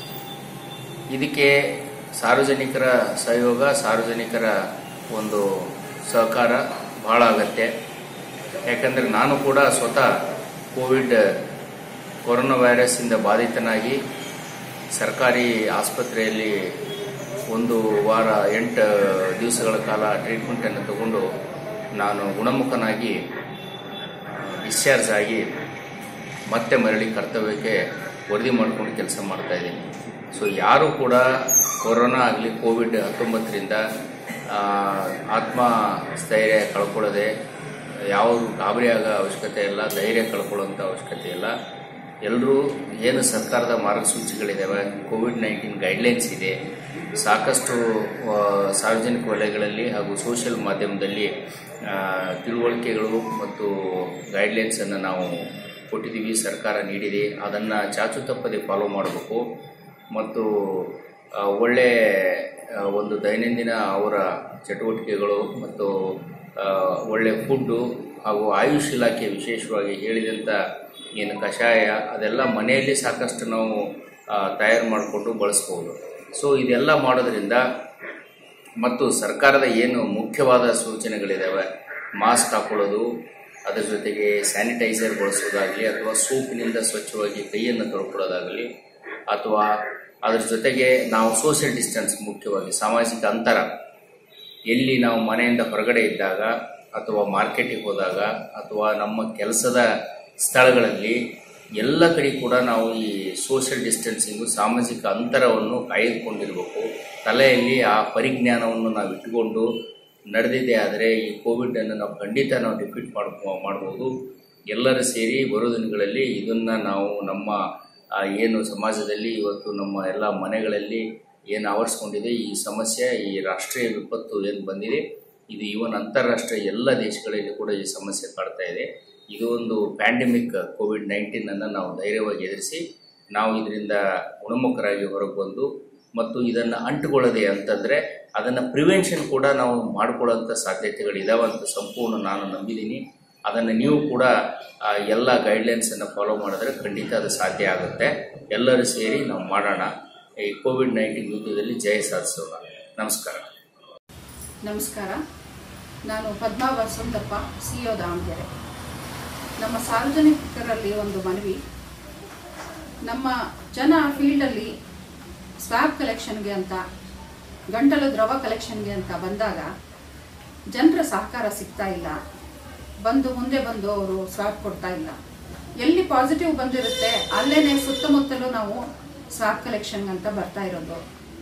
ಇದಕ್ಕೆ ಸಾರ್ವಜನಿಕರ ಸಹಯೋಗ ಸಾರ್ವಜನಿಕರ ಒಂದು ಸಹಕಾರ ಬಹಳ ಅಗತ್ಯ ಯಾಕಂದರೆ ನಾನು ಕೂಡ ಸ್ವತಃ ಕೋವಿಡ್ ಕೊರೋನಾ ವೈರಸ್ಸಿಂದ ಬಾಧಿತನಾಗಿ ಸರ್ಕಾರಿ ಆಸ್ಪತ್ರೆಯಲ್ಲಿ ಒಂದು ವಾರ ಎಂಟು ದಿವಸಗಳ ಕಾಲ ಟ್ರೀಟ್ಮೆಂಟನ್ನು ತಗೊಂಡು ನಾನು ಗುಣಮುಖನಾಗಿ ಡಿಸ್ಚಾರ್ಜ್ ಆಗಿ ಮತ್ತೆ ಮರಳಿ ಕರ್ತವ್ಯಕ್ಕೆ ವರದಿ ಮಾಡಿಕೊಂಡು ಕೆಲಸ ಮಾಡ್ತಾ ಇದ್ದೀನಿ ಸೊ ಯಾರು ಕೂಡ ಕೊರೋನಾ ಆಗಲಿ ಕೋವಿಡ್ ಹತ್ತೊಂಬತ್ತರಿಂದ ಆತ್ಮ ಸ್ಥೈರ್ಯ ಕಳ್ಕೊಳ್ಳದೆ ಯಾವ ಗಾಬರಿ ಆಗೋ ಅವಶ್ಯಕತೆ ಇಲ್ಲ ಧೈರ್ಯ ಕಳ್ಕೊಳ್ಳೋಂಥ ಅವಶ್ಯಕತೆ ಇಲ್ಲ ಎಲ್ಲರೂ ಏನು ಸರ್ಕಾರದ ಮಾರ್ಗಸೂಚಿಗಳಿದ್ದಾವೆ ಕೋವಿಡ್ ನೈನ್ಟೀನ್ ಗೈಡ್ಲೈನ್ಸ್ ಇದೆ ಸಾಕಷ್ಟು ಆ, ಸಾರ್ವಜನಿಕ ವಲಯಗಳಲ್ಲಿ ಹಾಗೂ ಸೋಷಿಯಲ್ ಮಾಧ್ಯಮದಲ್ಲಿ ಆ, ತಿಳುವಳಿಕೆಗಳು ಮತ್ತು ಗೈಡ್ಲೈನ್ಸನ್ನು ನಾವು ಕೊಟ್ಟಿದ್ದೀವಿ ಸರ್ಕಾರ ನೀಡಿದೆ ಅದನ್ನು ಚಾಚು ತಪ್ಪದೆ ಫಾಲೋ ಮಾಡಬೇಕು ಮತ್ತು ಆ, ಒಳ್ಳೆ ಆ, ಒಂದು ದೈನಂದಿನ ಅವರ ಚಟುವಟಿಕೆಗಳು ಮತ್ತು ಆ, ಒಳ್ಳೆ ಫುಡ್ಡು ಹಾಗೂ ಆಯುಷ್ ಇಲಾಖೆ ವಿಶೇಷವಾಗಿ ಹೇಳಿದಂಥ ಏನು ಕಷಾಯ ಅದೆಲ್ಲ ಮನೆಯಲ್ಲಿ ಸಾಕಷ್ಟು ನಾವು ಆ, ತಯಾರು ಮಾಡಿಕೊಂಡು ಬಳಸ್ಬೋದು ಸೊ ಇದೆಲ್ಲ ಮಾಡೋದ್ರಿಂದ ಮತ್ತು ಸರ್ಕಾರದ ಏನು ಮುಖ್ಯವಾದ ಸೂಚನೆಗಳಿದ್ದಾವೆ ಮಾಸ್ಕ್ ಹಾಕೊಳ್ಳೋದು ಅದರ ಜೊತೆಗೆ ಸ್ಯಾನಿಟೈಸರ್ ಬಳಸೋದಾಗಲಿ ಅಥವಾ ಸೋಪಿನಿಂದ ಸ್ವಚ್ಛವಾಗಿ ಕೈಯನ್ನು ತೊಳ್ಕೊಳ್ಳೋದಾಗಲಿ ಅಥವಾ ಅದರ ಜೊತೆಗೆ ನಾವು ಸೋಷಿಯಲ್ ಡಿಸ್ಟೆನ್ಸ್ ಮುಖ್ಯವಾಗಿ ಸಾಮಾಜಿಕ ಅಂತರ ಎಲ್ಲಿ ನಾವು ಮನೆಯಿಂದ ಹೊರಗಡೆ ಇದ್ದಾಗ ಅಥವಾ ಮಾರ್ಕೆಟಿಗೆ ಹೋದಾಗ ಅಥವಾ ನಮ್ಮ ಕೆಲಸದ ಸ್ಥಳಗಳಲ್ಲಿ ಎಲ್ಲ ಕಡೆ ಕೂಡ ನಾವು ಈ ಸೋಷಿಯಲ್ ಡಿಸ್ಟೆನ್ಸಿಂಗು ಸಾಮಾಜಿಕ ಅಂತರವನ್ನು ಕಾಯ್ದುಕೊಂಡಿರಬೇಕು ತಲೆಯಲ್ಲಿ ಆ ಪರಿಜ್ಞಾನವನ್ನು ನಾವು ಇಟ್ಟುಕೊಂಡು ನಡೆದಿದೆ ಆದರೆ ಈ ಕೋವಿಡನ್ನು ನಾವು ಖಂಡಿತ ನಾವು ಡಿಫೀಟ್ ಮಾಡ್ಕೊ ಮಾಡ್ಬೋದು ಎಲ್ಲರೂ ಸೇರಿ ಬರೋ ದಿನಗಳಲ್ಲಿ ಇದನ್ನು ನಾವು ನಮ್ಮ ಆ, ಏನು ಸಮಾಜದಲ್ಲಿ ಇವತ್ತು ನಮ್ಮ ಎಲ್ಲ ಮನೆಗಳಲ್ಲಿ ಏನು ಆವರಿಸ್ಕೊಂಡಿದೆ ಈ ಸಮಸ್ಯೆ ಈ ರಾಷ್ಟ್ರೀಯ ವಿಪತ್ತು ಏನು ಬಂದಿದೆ ಇದು ಇವನ್ ಅಂತಾರಾಷ್ಟ್ರೀಯ ಎಲ್ಲ ದೇಶಗಳಲ್ಲಿ ಕೂಡ ಈ ಸಮಸ್ಯೆ ಕಾಡ್ತಾ ಇದೆ ಇದು ಒಂದು ಪ್ಯಾಂಡಮಿಕ್ ಕೋವಿಡ್ ನೈನ್ಟೀನನ್ನು ನಾವು ಧೈರ್ಯವಾಗಿ ಎದುರಿಸಿ ನಾವು ಇದರಿಂದ ಗುಣಮುಖರಾಗಿ ಹೊರಗೆ ಬಂದು ಮತ್ತು ಇದನ್ನು ಅಂಟುಕೊಳ್ಳದೆ ಅಂತಂದರೆ ಅದನ್ನು ಪ್ರಿವೆನ್ಷನ್ ಕೂಡ ನಾವು ಮಾಡ್ಕೊಳ್ಳೋಂಥ ಸಾಧ್ಯತೆಗಳಿದಾವೆ ಅಂತ ಸಂಪೂರ್ಣ ನಾನು ನಂಬಿದ್ದೀನಿ ಅದನ್ನು ನೀವು ಕೂಡ ಆ, ಎಲ್ಲ ಗೈಡ್ಲೈನ್ಸನ್ನು ಫಾಲೋ ಮಾಡಿದ್ರೆ ಖಂಡಿತ ಅದು ಸಾಧ್ಯ ಆಗುತ್ತೆ ಎಲ್ಲರೂ ಸೇರಿ ನಾವು ಮಾಡೋಣ ಈ ಕೋವಿಡ್ ನೈನ್ಟೀನ್ ಯುದ್ಧದಲ್ಲಿ ಜಯ ಸಾಧಿಸೋಣ ನಮಸ್ಕಾರ ನಮಸ್ಕಾರ ನಾನು ಪದ್ಮಾ ವಸಂತಪ್ಪ ಸಿ ಒ ದಾವಣಗೆರೆ ನಮ್ಮ ಸಾರ್ವಜನಿಕರಲ್ಲಿ ಒಂದು ಮನವಿ ನಮ್ಮ ಜನ ಫೀಲ್ಡಲ್ಲಿ ಸ್ವ್ಯಾಬ್ ಕಲೆಕ್ಷನ್ಗೆ ಅಂತ ಗಂಟಲು ದ್ರವ ಕಲೆಕ್ಷನ್ಗೆ ಅಂತ ಬಂದಾಗ ಜನರ ಸಹಕಾರ ಸಿಗ್ತಾ ಇಲ್ಲ ಬಂದು ಮುಂದೆ ಬಂದು ಅವರು ಸ್ವ್ಯಾಬ್ ಕೊಡ್ತಾ ಇಲ್ಲ ಎಲ್ಲಿ ಪಾಸಿಟಿವ್ ಬಂದಿರುತ್ತೆ ಅಲ್ಲೇನೆ ಸುತ್ತಮುತ್ತಲೂ ನಾವು ಸ್ವ್ಯಾಬ್ ಕಲೆಕ್ಷನ್ಗೆ ಅಂತ ಬರ್ತಾ ಇರೋದು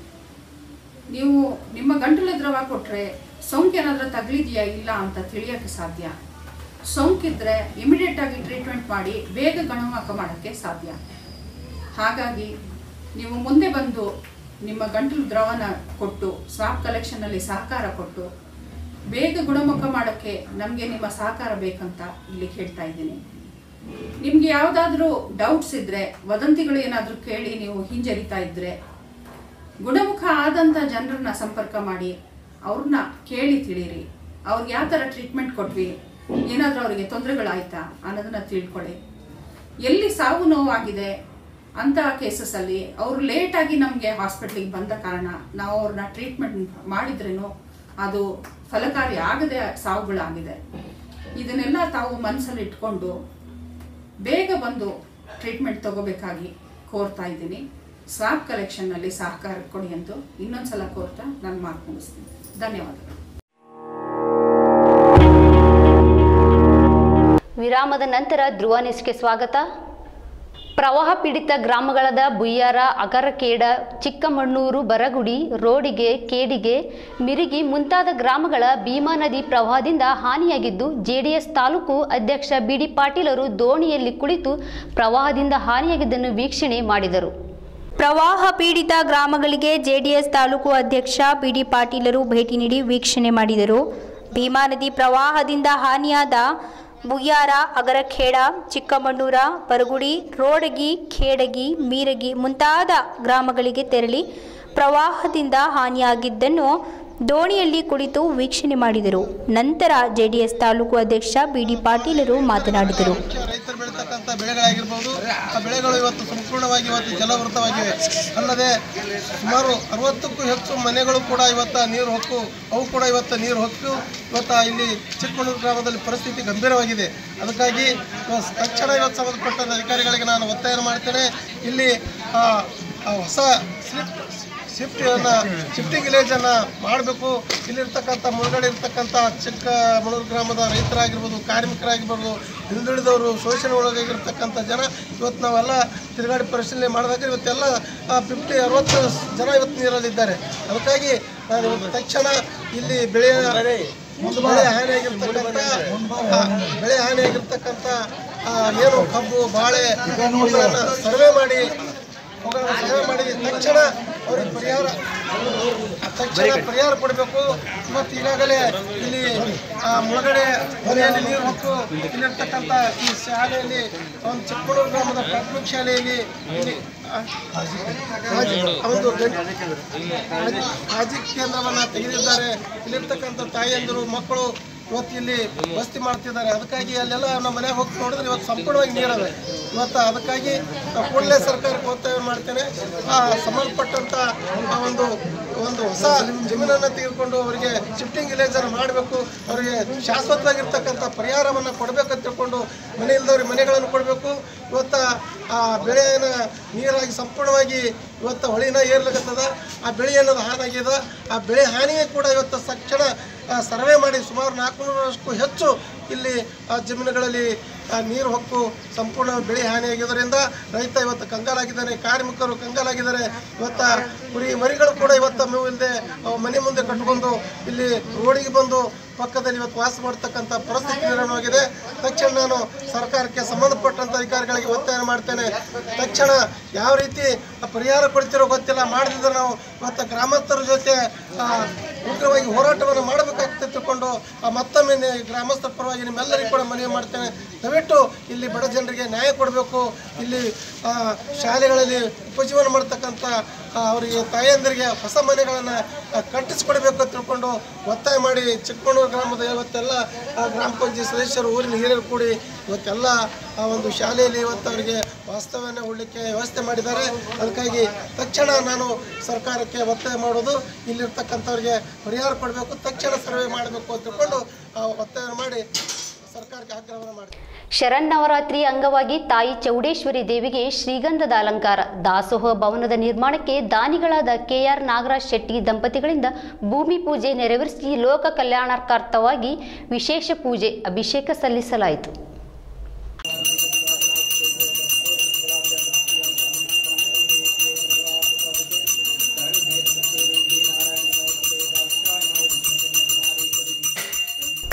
ನೀವು ನಿಮ್ಮ ಗಂಟಲು ದ್ರವ ಕೊಟ್ಟರೆ ಸೋಂಕು ಏನಾದರೂ ತಗಲಿದೆಯಾ ಇಲ್ಲ ಅಂತ ತಿಳಿಯೋಕ್ಕೆ ಸಾಧ್ಯ ಸೋಂಕಿದ್ರೆ ಇಮಿಡಿಯೇಟ್ ಆಗಿ ಟ್ರೀಟ್ಮೆಂಟ್ ಮಾಡಿ ಬೇಗ ಗುಣಮುಖ ಮಾಡೋಕ್ಕೆ ಸಾಧ್ಯ ಹಾಗಾಗಿ ನೀವು ಮುಂದೆ ಬಂದು ನಿಮ್ಮ ಗಂಟಲು ದ್ರವನ ಕೊಟ್ಟು ಸ್ವಾಪ್ ಕಲೆಕ್ಷನ್ನಲ್ಲಿ ಸಹಕಾರ ಕೊಟ್ಟು ಬೇಗ ಗುಣಮುಖ ಮಾಡೋಕ್ಕೆ ನಮಗೆ ನಿಮ್ಮ ಸಹಕಾರ ಬೇಕಂತ ಇಲ್ಲಿ ಹೇಳ್ತಾ ಇದ್ದೀನಿ ನಿಮ್ಗೆ ಯಾವುದಾದ್ರೂ ಡೌಟ್ಸ್ ಇದ್ರೆ ವದಂತಿಗಳು ಏನಾದರೂ ಕೇಳಿ ನೀವು ಹಿಂಜರಿತಾ ಇದ್ರೆ ಗುಣಮುಖ ಆದಂಥ ಜನರನ್ನ ಸಂಪರ್ಕ ಮಾಡಿ ಅವ್ರನ್ನ ಕೇಳಿ ತಿಳಿರಿ ಅವ್ರಿಗೆ ಯಾವ ಥರ ಟ್ರೀಟ್ಮೆಂಟ್ ಕೊಟ್ವಿ ಏನಾದರೂ ಅವರಿಗೆ ತೊಂದರೆಗಳಾಯ್ತಾ ಅನ್ನೋದನ್ನ ತಿಳ್ಕೊಳ್ಳಿ ಎಲ್ಲಿ ಸಾವು ನೋವಾಗಿದೆ ಅಂತಹ ಕೇಸಸ್ಸಲ್ಲಿ ಅವರು ಲೇಟಾಗಿ ನಮಗೆ ಹಾಸ್ಪಿಟ್ಲಿಗೆ ಬಂದ ಕಾರಣ ನಾವು ಅವ್ರನ್ನ ಟ್ರೀಟ್ಮೆಂಟ್ ಮಾಡಿದ್ರೇನು ಅದು ಫಲಕಾರಿ ಆಗದೆ ಸಾವುಗಳಾಗಿದೆ ಇದನ್ನೆಲ್ಲ ತಾವು ಮನಸ್ಸಲ್ಲಿ ಇಟ್ಕೊಂಡು ಬೇಗ ಬಂದು ಟ್ರೀಟ್ಮೆಂಟ್ ತಗೋಬೇಕಾಗಿ ಕೋರ್ತಾ ಇದ್ದೀನಿ ಸ್ವಾಪ್ ಕಲೆಕ್ಷನ್ನಲ್ಲಿ ಸಹಕಾರ ಕೊಡಿ ಎಂದು ಇನ್ನೊಂದ್ಸಲ ಕೋರ್ತಾ ನಾನು ಮಾತು ಮುಗಿಸ್ತೀನಿ ಧನ್ಯವಾದಗಳು ವಿರಾಮದ ನಂತರ ಧ್ರುವ ನ್ಯೂಸ್ಗೆ ಸ್ವಾಗತ ಪ್ರವಾಹ ಪೀಡಿತ ಗ್ರಾಮಗಳಾದ ಬುಯ್ಯಾರ ಅಗರಕೇಡ ಚಿಕ್ಕಮಣ್ಣೂರು ಬರಗುಡಿ ರೋಡಿಗೆ ಕೇಡಿಗೆ ಮಿರಿಗಿ ಮುಂತಾದ ಗ್ರಾಮಗಳ ಭೀಮಾ ನದಿ ಪ್ರವಾಹದಿಂದ ಹಾನಿಯಾಗಿದ್ದು ಜೆಡಿಎಸ್ ತಾಲೂಕು ಅಧ್ಯಕ್ಷ ಬಿಡಿ ಪಾಟೀಲರು ದೋಣಿಯಲ್ಲಿ ಕುಳಿತು ಪ್ರವಾಹದಿಂದ ಹಾನಿಯಾಗಿದ್ದನ್ನು ವೀಕ್ಷಣೆ ಮಾಡಿದರು ಪ್ರವಾಹ ಪೀಡಿತ ಗ್ರಾಮಗಳಿಗೆ ಜೆಡಿಎಸ್ ತಾಲೂಕು ಅಧ್ಯಕ್ಷ ಬಿಡಿ ಪಾಟೀಲರು ಭೇಟಿ ನೀಡಿ ವೀಕ್ಷಣೆ ಮಾಡಿದರು ಭೀಮಾ ನದಿ ಪ್ರವಾಹದಿಂದ ಹಾನಿಯಾದ ಬುಯ್ಯಾರ ಅಗರಖೇಡ ಚಿಕ್ಕಮಣ್ಣೂರ ಬರಗುಡಿ ರೋಡಗಿ ಖೇಡಗಿ ಮೀರಗಿ ಮುಂತಾದ ಗ್ರಾಮಗಳಿಗೆ ತೆರಳಿ ಪ್ರವಾಹದಿಂದ ಹಾನಿಯಾಗಿದ್ದನ್ನು ದೋಣಿಯಲ್ಲಿ ಕುಳಿತು ವೀಕ್ಷಣೆ ಮಾಡಿದರು ನಂತರ ಜೆಡಿಎಸ್ ತಾಲೂಕು ಅಧ್ಯಕ್ಷ ಬಿಡಿ ಪಾಟೀಲರು ಮಾತನಾಡಿದರು ರೈತರು ಬೆಳೀತಕ್ಕಂಥ ಬೆಳೆಗಳಾಗಿರ್ಬೋದು ಆ ಬೆಳೆಗಳು ಇವತ್ತು ಸಂಪೂರ್ಣವಾಗಿ ಇವತ್ತು ಜಲವೃತವಾಗಿವೆ ಅಲ್ಲದೆ ಸುಮಾರು ಅರವತ್ತಕ್ಕೂ ಹೆಚ್ಚು ಮನೆಗಳು ಕೂಡ ಇವತ್ತು ನೀರು ಹೊಕ್ಕು ಅವು ಕೂಡ ಇವತ್ತು ನೀರು ಹೊಕ್ಕು ಇವತ್ತು ಇಲ್ಲಿ ಚಿಕ್ಕಮಗಳೂರು ಗ್ರಾಮದಲ್ಲಿ ಪರಿಸ್ಥಿತಿ ಗಂಭೀರವಾಗಿದೆ ಅದಕ್ಕಾಗಿ ಇವತ್ತು ತಕ್ಷಣ ಇವತ್ತು ಸಂಬಂಧಪಟ್ಟ ಅಧಿಕಾರಿಗಳಿಗೆ ನಾನು ಒತ್ತಾಯ ಮಾಡ್ತೇನೆ ಇಲ್ಲಿ ಆ, ಆ ಹೊಸ ಸ್ಲಿಪ್ ಶಿಫ್ಟನ್ನು ಶಿಫ್ಟಿಂಗ್ ವಿಲೇಜನ್ನು ಮಾಡಬೇಕು ಇಲ್ಲಿರ್ತಕ್ಕಂಥ ಮುಳುಗಡೆ ಇರ್ತಕ್ಕಂಥ ಚಿಕ್ಕಮಗಳೂರು ಗ್ರಾಮದ ರೈತರಾಗಿರ್ಬೋದು ಕಾರ್ಮಿಕರಾಗಿರ್ಬೋದು ಹಿಂದುಳಿದವರು ಶೋಷಣೆ ಒಳಗಾಗಿರ್ತಕ್ಕಂಥ ಜನ ಇವತ್ತು ನಾವೆಲ್ಲ ತಿರುಗಾಡಿ ಪರಿಶೀಲನೆ ಮಾಡಿದಾಗ ಇವತ್ತೆಲ್ಲ ಫಿಫ್ಟಿ ಅರವತ್ತು ಜನ ಇವತ್ತು ನೀರಲ್ಲಿದ್ದಾರೆ ಅದಕ್ಕಾಗಿ ನಾನು ಇವತ್ತು ತಕ್ಷಣ ಇಲ್ಲಿ ಬೆಳೆಯ ಒಂದು ಬೆಳೆ ಹಾನಿಯಾಗಿರ್ತಕ್ಕಂಥ ಆ, ಬೆಳೆ ಹಾನಿಯಾಗಿರ್ತಕ್ಕಂಥ ಆ, ಏನು ಕಬ್ಬು ಬಾಳೆ ಇವುಗಳನ್ನ ಸರ್ವೆ ಮಾಡಿ ಅವುಗಳನ್ನ ಸರ್ವೆ ಮಾಡಿ ತಕ್ಷಣ ಅವ್ರಿಗೆ ಪರಿಹಾರ ತಕ್ಷಣ ಪರಿಹಾರ ಕೊಡಬೇಕು ಮತ್ತು ಈಗಾಗಲೇ ಇಲ್ಲಿ ಆ, ಮುಳುಗಡೆ ಮನೆಯಲ್ಲಿ ನೀರು ಹೊತ್ತು ಇಲ್ಲಿರ್ತಕ್ಕಂಥ ಈ ಶಾಲೆಯಲ್ಲಿ ಒಂದು ಚಿಕ್ಕಮಗಳೂರು ಗ್ರಾಮದ ಪ್ರಾಥಮಿಕ ಶಾಲೆಯಲ್ಲಿ ಇಲ್ಲಿ ಆ, ಹಾಜಿ- ಒಂದು ಗಂಟೆ ಹಾಜಿ ಕೇಂದ್ರವನ್ನು ತೆಗೆದಿದ್ದಾರೆ ಇಲ್ಲಿರ್ತಕ್ಕಂಥ ತಾಯಿಯಂದಿರು ಮಕ್ಕಳು ಇವತ್ತು ಇಲ್ಲಿ ವಸ್ತಿ ಮಾಡ್ತಿದ್ದಾರೆ ಅದಕ್ಕಾಗಿ ಅಲ್ಲೆಲ್ಲ ನಮ್ಮ ಮನೆಗೆ ಹೋಗಿ ನೋಡಿದ್ರೆ ಇವತ್ತು ಸಂಪೂರ್ಣವಾಗಿ ನೀರವೆ ಇವತ್ತು ಅದಕ್ಕಾಗಿ ನಾವು ಕೂಡಲೇ ಸರ್ಕಾರಕ್ಕೆ ಒತ್ತಾಯ ಮಾಡ್ತೇನೆ ಆ ಸಂಬಂಧಪಟ್ಟಂಥ ಆ ಒಂದು ಒಂದು ಹೊಸ ಜಮೀನನ್ನು ತೆಗೆದುಕೊಂಡು ಅವರಿಗೆ ಶಿಫ್ಟಿಂಗ್ ವಿಲೇಜನ್ನು ಮಾಡಬೇಕು ಅವರಿಗೆ ಶಾಶ್ವತವಾಗಿರ್ತಕ್ಕಂಥ ಪರಿಹಾರವನ್ನು ಕೊಡಬೇಕಂತ ತಿಳ್ಕೊಂಡು ಮನೆ ಇಲ್ದವ್ರಿಗೆ ಮನೆಗಳನ್ನು ಕೊಡಬೇಕು ಇವತ್ತು ಆ ಬೆಳೆಯನ್ನು ನೀರಾಗಿ ಸಂಪೂರ್ಣವಾಗಿ ಇವತ್ತು ಹೊಳಿನ ಏರ್ಲಿಕತ್ತದ ಆ ಬೆಳೆ ಅನ್ನೋದು ಹಾನಾಗ್ಯದ ಆ ಬೆಳೆ ಹಾನಿಗೆ ಕೂಡ ಇವತ್ತು ತಕ್ಷಣ ಸರ್ವೆ ಮಾಡಿ ಸುಮಾರು ನಾಲ್ಕುನೂರಷ್ಟು ಹೆಚ್ಚು ಇಲ್ಲಿ ಆ ಜಮೀನುಗಳಲ್ಲಿ ಆ ನೀರು ಹೊಕ್ಕು ಸಂಪೂರ್ಣ ಬೆಳೆ ಹಾನಿಯಾಗಿದ್ದರಿಂದ ರೈತ ಇವತ್ತು ಕಂಗಾಲಾಗಿದ್ದಾನೆ ಕಾರ್ಮಿಕರು ಕಂಗಾಲಾಗಿದ್ದಾರೆ ಇವತ್ತ ಕುರಿ ಮರಿಗಳು ಕೂಡ ಇವತ್ತು ಮೇವು ಇಲ್ಲದೆ ಮನೆ ಮುಂದೆ ಕಟ್ಕೊಂಡು ಇಲ್ಲಿ ರೋಡಿಗೆ ಬಂದು ಪಕ್ಕದಲ್ಲಿ ಇವತ್ತು ವಾಸ ಮಾಡ್ತಕ್ಕಂಥ ಪರಿಸ್ಥಿತಿ ನಿರ್ಮಾಣವಾಗಿದೆ ತಕ್ಷಣ ನಾನು ಸರ್ಕಾರಕ್ಕೆ ಸಂಬಂಧಪಟ್ಟಂಥ ಅಧಿಕಾರಿಗಳಿಗೆ ಒತ್ತಾಯ ಮಾಡ್ತೇನೆ ತಕ್ಷಣ ಯಾವ ರೀತಿ ಆ ಪರಿಹಾರ ಕೊಡ್ತಿರೋ ಗೊತ್ತಿಲ್ಲ ಮಾಡದಿದ್ರೆ ನಾವು ಇವತ್ತು ಗ್ರಾಮಸ್ಥರ ಜೊತೆ ಆ, ಉಗ್ರವಾಗಿ ಹೋರಾಟವನ್ನು ಮಾಡಬೇಕಾಗ್ತದೆ ತಿಳ್ಕೊಂಡು ಆ, ಮತ್ತೊಮ್ಮೆ ನೆ- ಗ್ರಾಮಸ್ಥರ ಪರವಾಗಿ ನಿಮ್ಮೆಲ್ಲರಿಗೂ ಕೂಡ ಮನವಿ ಮಾಡ್ತೇನೆ ದಯವಿಟ್ಟು ಇಲ್ಲಿ ಬಡ ಜನರಿಗೆ ನ್ಯಾಯ ಕೊಡಬೇಕು ಇಲ್ಲಿ ಆ, ಶಾಲೆಗಳಲ್ಲಿ ಉಪಜೀವನ ಮಾಡ್ತಕ್ಕಂಥ ಆ, ಅವರಿಗೆ ತಾಯಂದಿರಿಗೆ ಹೊಸ ಮನೆಗಳನ್ನು ಕಟ್ಟಿಸ್ಕೊಡ್ಬೇಕು ಅಂತ ತಿಳ್ಕೊಂಡು ಒತ್ತಾಯ ಮಾಡಿ ಚಿಕ್ಕಮಗಳೂರು ಗ್ರಾಮದ ಇವತ್ತೆಲ್ಲ ಆ, ಗ್ರಾಮ ಪಂಚಾಯತ್ ಸದಸ್ಯರು ಊರಿನ ಹಿರಿಯರು ಕೂಡಿ ಇವತ್ತೆಲ್ಲ ಆ ಒಂದು ಶಾಲೆಯಲ್ಲಿ ಇವತ್ತು ಅವರಿಗೆ ವಾಸ್ತವ್ಯನ ಹೂಡಲಿಕ್ಕೆ ವ್ಯವಸ್ಥೆ ಮಾಡಿದ್ದಾರೆ ಅದಕ್ಕಾಗಿ ತಕ್ಷಣ ನಾನು ಸರ್ಕಾರಕ್ಕೆ ಒತ್ತಾಯ ಮಾಡೋದು ಇಲ್ಲಿರ್ತಕ್ಕಂಥವ್ರಿಗೆ ಪರಿಹಾರ ಕೊಡಬೇಕು ತಕ್ಷಣ ಸರ್ವೆ ಮಾಡಬೇಕು ಅಂತ ತಿಳ್ಕೊಂಡು ಆ, ಒತ್ತಾಯ ಮಾಡಿ ಸರ್ಕಾರಕ್ಕೆ ಆಗ್ರಹವನ್ನು ಮಾಡ್ತೀನಿ ಶರನ್ನವರಾತ್ರಿ ಅಂಗವಾಗಿ ತಾಯಿ ಚೌಡೇಶ್ವರಿ ದೇವಿಗೆ ಶ್ರೀಗಂಧದ ಅಲಂಕಾರ ದಾಸೋಹ ಭವನದ ನಿರ್ಮಾಣಕ್ಕೆ ದಾನಿಗಳಾದ ಕೆಆರ್ ನಾಗರಾಜ್ ಶೆಟ್ಟಿ ದಂಪತಿಗಳಿಂದ ಭೂಮಿ ಪೂಜೆ ನೆರವೇರಿಸಿ ಲೋಕ ಕಲ್ಯಾಣಾರ್ಥವಾಗಿ ವಿಶೇಷ ಪೂಜೆ ಅಭಿಷೇಕ ಸಲ್ಲಿಸಲಾಯಿತು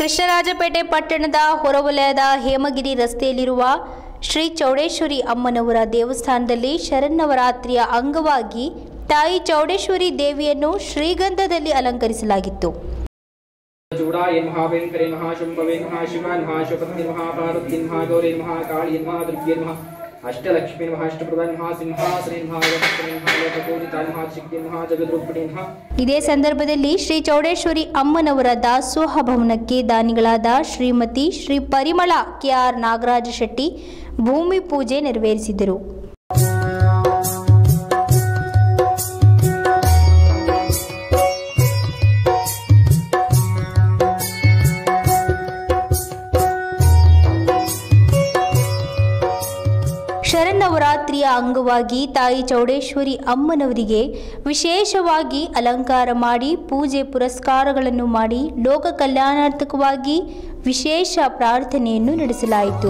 ಕೃಷ್ಣರಾಜಪೇಟೆ ಪಟ್ಟಣದ ಹೊರವಲಯದ ಹೇಮಗಿರಿ ರಸ್ತೆಯಲ್ಲಿರುವ ಶ್ರೀ ಚೌಡೇಶ್ವರಿ ಅಮ್ಮನವರ ದೇವಸ್ಥಾನದಲ್ಲಿ ಶರನ್ನವರಾತ್ರಿಯ ಅಂಗವಾಗಿ ತಾಯಿ ಚೌಡೇಶ್ವರಿ ದೇವಿಯನ್ನು ಶ್ರೀಗಂಧದಲ್ಲಿ ಅಲಂಕರಿಸಲಾಗಿತ್ತು चूड़ाय नमः वेङ्कटे नमः शम्भवे नमः शिवाय नमः शुभद्ये नमः पार्वती नमः गौरी नमः काली नमः दुर्गे नमः अष्टलक्ष्मी नमः अष्टप्रदाय नमः सिंहासने नमः लोकप्रिय नमः लोकपूजिताय नमः शिग्गे नमः जगद्रूपिणे नमः ಇದೇ ಸಂದರ್ಭದಲ್ಲಿ ಶ್ರೀ ಚೌಡೇಶ್ವರಿ ಅಮ್ಮನವರ ದಾಸೋಹ ಭವನಕ್ಕೆ ದಾನಿಗಳಾದ ಶ್ರೀಮತಿ ಶ್ರೀ ಪರಿಮಳ ಕೆಆರ್ ನಾಗರಾಜ ಶೆಟ್ಟಿ ಭೂಮಿ ಪೂಜೆ ನೆರವೇರಿಸಿದರು ಶರನ್ನವರಾತ್ರಿಯ ಅಂಗವಾಗಿ ತಾಯಿ ಚೌಡೇಶ್ವರಿ ಅಮ್ಮನವರಿಗೆ ವಿಶೇಷವಾಗಿ ಅಲಂಕಾರ ಮಾಡಿ ಪೂಜೆ ಪುರಸ್ಕಾರಗಳನ್ನು ಮಾಡಿ ಲೋಕ ಕಲ್ಯಾಣಾರ್ಥಕವಾಗಿ ವಿಶೇಷ ಪ್ರಾರ್ಥನೆಯನ್ನು ನಡೆಸಲಾಯಿತು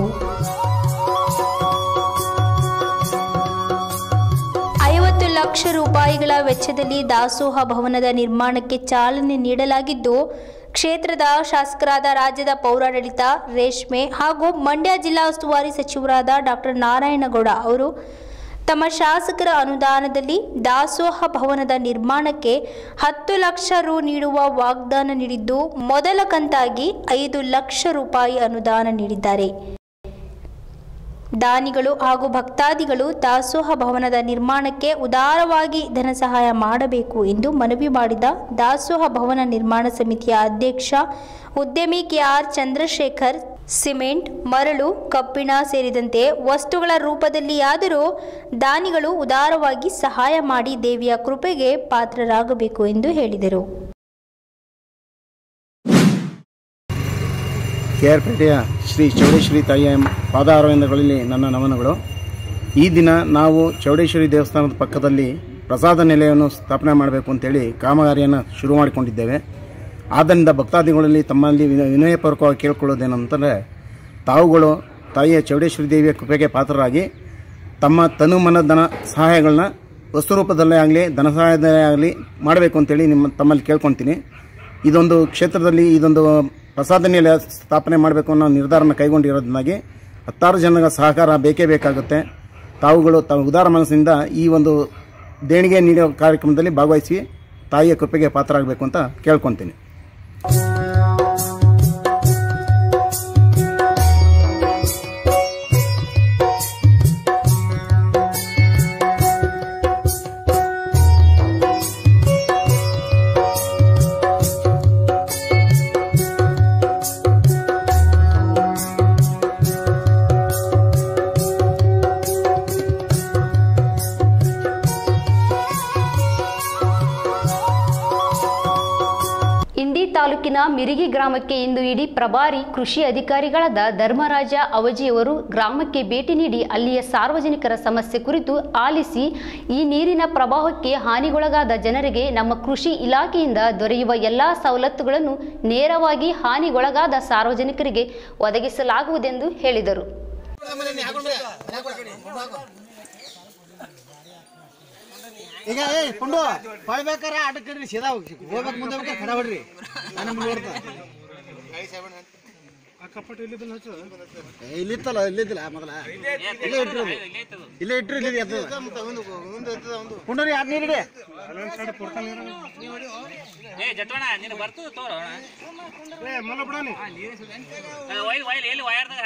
ಐವತ್ತು ಲಕ್ಷ ರೂಪಾಯಿಗಳ ವೆಚ್ಚದಲ್ಲಿ ದಾಸೋಹ ಭವನದ ನಿರ್ಮಾಣಕ್ಕೆ ಚಾಲನೆ ನೀಡಲಾಗಿದ್ದು ಕ್ಷೇತ್ರದ ಶಾಸಕರಾದ ರಾಜ್ಯದ ಪೌರಾಡಳಿತ ರೇಷ್ಮೆ ಹಾಗೂ ಮಂಡ್ಯ ಜಿಲ್ಲಾ ಉಸ್ತುವಾರಿ ಸಚಿವರಾದ ಡಾಕ್ಟರ್ ನಾರಾಯಣಗೌಡ ಅವರು ತಮ್ಮ ಶಾಸಕರ ಅನುದಾನದಲ್ಲಿ ದಾಸೋಹ ಭವನದ ನಿರ್ಮಾಣಕ್ಕೆ ಹತ್ತು ಲಕ್ಷ ರು ನೀಡುವ ವಾಗ್ದಾನ ನೀಡಿದ್ದು ಮೊದಲ ಕಂತಾಗಿ ಐದು ಲಕ್ಷ ರೂಪಾಯಿ ಅನುದಾನ ನೀಡಿದ್ದಾರೆ ದಾನಿಗಳು ಹಾಗೂ ಭಕ್ತಾದಿಗಳು ದಾಸೋಹ ಭವನದ ನಿರ್ಮಾಣಕ್ಕೆ ಉದಾರವಾಗಿ ಧನ ಸಹಾಯ ಮಾಡಬೇಕು ಎಂದು ಮನವಿ ಮಾಡಿದ ದಾಸೋಹ ಭವನ ನಿರ್ಮಾಣ ಸಮಿತಿಯ ಅಧ್ಯಕ್ಷ ಉದ್ಯಮಿ ಕೆಆರ್ ಚಂದ್ರಶೇಖರ್ ಸಿಮೆಂಟ್ ಮರಳು ಕಬ್ಬಿಣ ಸೇರಿದಂತೆ ವಸ್ತುಗಳ ರೂಪದಲ್ಲಿಯಾದರೂ ದಾನಿಗಳು ಉದಾರವಾಗಿ ಸಹಾಯ ಮಾಡಿ ದೇವಿಯ ಕೃಪೆಗೆ ಪಾತ್ರರಾಗಬೇಕು ಎಂದು ಹೇಳಿದರು ಕೆಆರ್ಪೇಟೆಯ ಶ್ರೀ ಚೌಡೇಶ್ವರಿ ತಾಯಿಯ ಪಾದಾರವಿಂದಗಳಲ್ಲಿ ನನ್ನ ನಮನಗಳು ಈ ದಿನ ನಾವು ಚೌಡೇಶ್ವರಿ ದೇವಸ್ಥಾನದ ಪಕ್ಕದಲ್ಲಿ ಪ್ರಸಾದ ನೆಲೆಯನ್ನು ಸ್ಥಾಪನೆ ಮಾಡಬೇಕು ಅಂತೇಳಿ ಕಾಮಗಾರಿಯನ್ನು ಶುರು ಮಾಡಿಕೊಂಡಿದ್ದೇವೆ ಆದ್ದರಿಂದ ಭಕ್ತಾದಿಗಳಲ್ಲಿ ತಮ್ಮಲ್ಲಿ ವಿನ- ವಿನಯಪೂರ್ವಕವಾಗಿ ಕೇಳ್ಕೊಳ್ಳೋದೇನಂತಂದರೆ ತಾವುಗಳು ತಾಯಿಯ ಚೌಡೇಶ್ವರಿ ದೇವಿಯ ಕೃಪೆಗೆ ಪಾತ್ರರಾಗಿ ತಮ್ಮ ತನು ಮನ ಧನ ಸಹಾಯಗಳನ್ನ ವಸ್ತು ರೂಪದಲ್ಲೇ ಆಗಲಿ ಧನ ಸಹಾಯದಲ್ಲೇ ಆಗಲಿ ಮಾಡಬೇಕು ಅಂತೇಳಿ ನಿಮ್ಮ ತಮ್ಮಲ್ಲಿ ಕೇಳ್ಕೊತೀನಿ ಇದೊಂದು ಕ್ಷೇತ್ರದಲ್ಲಿ ಇದೊಂದು ಪ್ರಸಾದ ನಿಲಯ ಸ್ಥಾಪನೆ ಮಾಡಬೇಕು ಅನ್ನೋ ನಿರ್ಧಾರನ ಕೈಗೊಂಡಿರೋದನ್ನಾಗಿ ಹತ್ತಾರು ಜನರ ಸಹಕಾರ ಬೇಕೇ ಬೇಕಾಗುತ್ತೆ ತಾವುಗಳು ತಾವು ಉದಾರ ಮನಸ್ಸಿನಿಂದ ಈ ಒಂದು ದೇಣಿಗೆ ನೀಡೋ ಕಾರ್ಯಕ್ರಮದಲ್ಲಿ ಭಾಗವಹಿಸಿ ತಾಯಿಯ ಕೃಪೆಗೆ ಪಾತ್ರರಾಗಬೇಕು ಅಂತ ಕೇಳ್ಕೊತೀನಿ ಇಂಡಿ ತಾಲೂಕಿನ ಮಿರಿಗಿ ಗ್ರಾಮಕ್ಕೆ ಇಂದು ಇಡೀ ಪ್ರಭಾರಿ ಕೃಷಿ ಅಧಿಕಾರಿಗಳಾದ ಧರ್ಮರಾಜ ಅವಜಿಯವರು ಗ್ರಾಮಕ್ಕೆ ಭೇಟಿ ನೀಡಿ ಅಲ್ಲಿಯ ಸಾರ್ವಜನಿಕರ ಸಮಸ್ಯೆ ಕುರಿತು ಆಲಿಸಿ ಈ ನೀರಿನ ಪ್ರವಾಹಕ್ಕೆ ಹಾನಿಗೊಳಗಾದ ಜನರಿಗೆ ನಮ್ಮ ಕೃಷಿ ಇಲಾಖೆಯಿಂದ ದೊರೆಯುವ ಎಲ್ಲಾ ಸವಲತ್ತುಗಳನ್ನು ನೇರವಾಗಿ ಹಾನಿಗೊಳಗಾದ ಸಾರ್ವಜನಿಕರಿಗೆ ಒದಗಿಸಲಾಗುವುದೆಂದು ಹೇಳಿದರು ಈಗ ಏ ಪುಂಡು ಹೊಯ್ಬೇಕಾರ ಆಟಕ್ಕೆ ಸೀದಾ ಹೋಗಿ ಹೋಗ್ಬೇಕು ಮುಂದೆ ಹೋಗ್ಬೇಕು ಕಡ ಬಿಡ್ರಿ ನಾನು ನೋಡ್ತಾ ಇಲ್ಲಿತ್ತಲ್ಲ ಇಲ್ಲಿದ್ದಿಲ್ಲ ಮೊದಲ ಇಲ್ಲೇ ಇಟ್ರು ಅದು. ಇಲ್ಲೇ ಇಟ್ರು ಇಲ್ಲಿ ಪುಂಡು ಯಾರು ನೀರಿಡಿ ಏ ಜಟ್ವಣ ನೀನು ಬರ್ತು ತೋರು ಎಲ್ಲಿ ವಯರ್ದಾಗ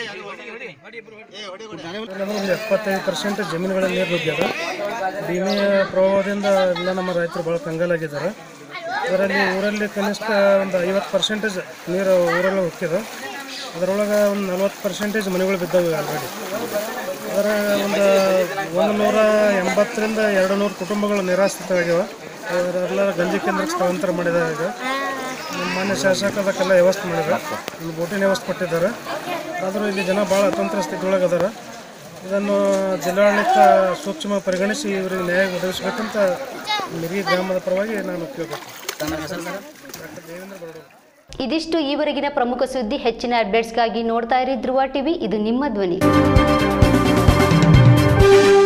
ಒಂದು ಎಪ್ಪತ್ತೈದು ಪರ್ಸೆಂಟ್ ಜಮೀನುಗಳಲ್ಲಿ ನೀರು ನುಗ್ಗ್ಯದ ಭೀಮಿ ಪ್ರವಾಹದಿಂದ ಎಲ್ಲ ನಮ್ಮ ರೈತರು ಭಾಳ ಕಂಗಾಲಾಗಿದ್ದಾರೆ ಅದರಲ್ಲಿ ಊರಲ್ಲಿ ಕನಿಷ್ಠ ಒಂದು ಐವತ್ತು ಪರ್ಸೆಂಟೇಜ್ ನೀರು ಊರಲ್ಲಿ ಹೋಗ್ತಿದೆ ಅದರೊಳಗೆ ಒಂದು ನಲ್ವತ್ತು ಪರ್ಸೆಂಟೇಜ್ ಮನೆಗಳು ಬಿದ್ದಾವೆ ಆಲ್ರೆಡಿ ಅದರ ಒಂದು ಒಂದು ನೂರ ಎಂಬತ್ತರಿಂದ ಎರಡು ನೂರು ಕುಟುಂಬಗಳು ನಿರಾಶ್ರಿತವಾಗಿವೆ ಅವರೆಲ್ಲ ಗಂಜಿ ಕೇಂದ್ರಕ್ಕೆ ಸ್ಥಳಾಂತರ ಮಾಡಿದ್ದಾರೆ ಈಗ ನಮ್ಮ ಮಾನ್ಯ ಶಾಸಕ ಅದಕ್ಕೆಲ್ಲ ವ್ಯವಸ್ಥೆ ಮಾಡಿದ್ದಾರೆ ಒಂದು ಬೋಟಿನ ವ್ಯವಸ್ಥೆ ಕೊಟ್ಟಿದ್ದಾರೆ ಆದರೂ ಇಲ್ಲಿ ಜನ ಭಾಳ ಅತಂತ್ರ ಸ್ಥಿತಿಯೊಳಗೆ ಅದಾರ ಇದನ್ನು ಜಿಲ್ಲಾಡಳಿತ ಸೂಕ್ಷ್ಮ ಪರಿಗಣಿಸಿ ಇವರಿಗೆ ನ್ಯಾಯ ಒದಗಿಸಬೇಕಂತ ಮಿರಿ ಗ್ರಾಮದ ಪರವಾಗಿ ನಾನು ಕೇಳಬೇಕು ಡಾಕ್ಟರ್ ದೇವೇಂದ್ರ ಬರೋಡು ಇದಿಷ್ಟು ಈವರೆಗಿನ ಪ್ರಮುಖ ಸುದ್ದಿ ಹೆಚ್ಚಿನ ಅಪ್ಡೇಟ್ಸ್ಗಾಗಿ ನೋಡ್ತಾ ಇರಿ ಧ್ರುವ ಟಿವಿ ಇದು ನಿಮ್ಮ ಧ್ವನಿ